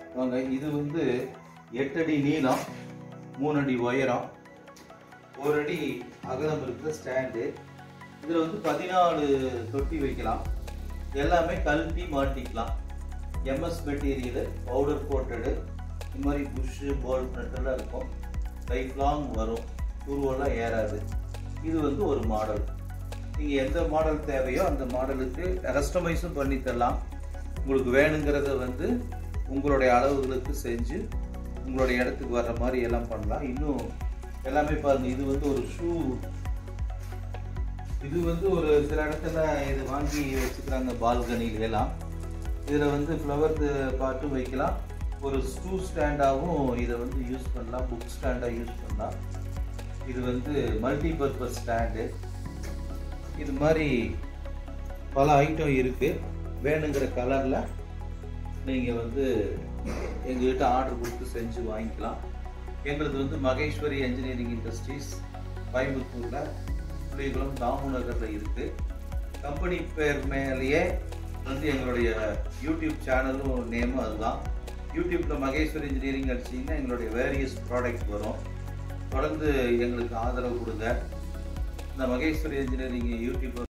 வாங்க இது வந்து எட்டு அடி நீளம் மூணு அடி உயரம் ஒரு அடி அகலம் இருக்கிற ஸ்டாண்டு இதில் வந்து பதினாலு தொட்டி வைக்கலாம் எல்லாமே கழட்டி மாட்டிக்கலாம் எம்எஸ் மெட்டீரியலு பவுடர் கோட்டடு இந்த மாதிரி புஷ்ஷு போல்ட் நட்டெல்லாம் இருக்கும் லைஃப் லாங் வரும் துருவெல்லாம் ஏறாது இது வந்து ஒரு மாடல் நீங்கள் எந்த மாடல் தேவையோ அந்த மாடலுக்கு கஸ்டமைஸும் பண்ணி தரலாம் உங்களுக்கு வேணுங்கிறத வந்து உங்களுடைய அளவுகளுக்கு செஞ்சு உங்களுடைய இடத்துக்கு வர்ற மாதிரி எல்லாம் பண்ணலாம் இன்னும் எல்லாமே பாருங்க இது வந்து ஒரு ஷூ இது வந்து ஒரு சில இடத்துல இது வாங்கி வச்சுக்கிறாங்க பால்கனில எல்லாம் இதில் வந்து ஃப்ளவர் பாட்டும் வைக்கலாம் ஒரு ஸ்டூ ஸ்டாண்டாகவும் இதை வந்து யூஸ் பண்ணலாம் புக் ஸ்டாண்டாக யூஸ் பண்ணலாம் இது வந்து மல்டி பர்பஸ் ஸ்டாண்டு இது மாதிரி பல ஐட்டம் இருக்குது வேணுங்கிற கலரில் நீங்கள் வந்து எங்ககிட்ட ஆர்டர் கொடுத்து செஞ்சு வாங்கிக்கலாம் எங்களது வந்து மகேஸ்வரி என்ஜினியரிங் இண்டஸ்ட்ரீஸ் கோயம்புத்தூரில் புளியகுளம் தாமு நகரில் இருக்குது கம்பெனி பேர் மேலேயே வந்து எங்களுடைய யூடியூப் சேனலும் நேமும் அதுதான் யூடியூப்பில் மகேஸ்வரி இன்ஜினியரிங் அடிச்சிங்கன்னா எங்களுடைய வேரியஸ் ப்ராடக்ட் வரும் தொடர்ந்து எங்களுக்கு ஆதரவு கொடுங்க இந்த மகேஸ்வரி இன்ஜினியரிங் யூடியூப்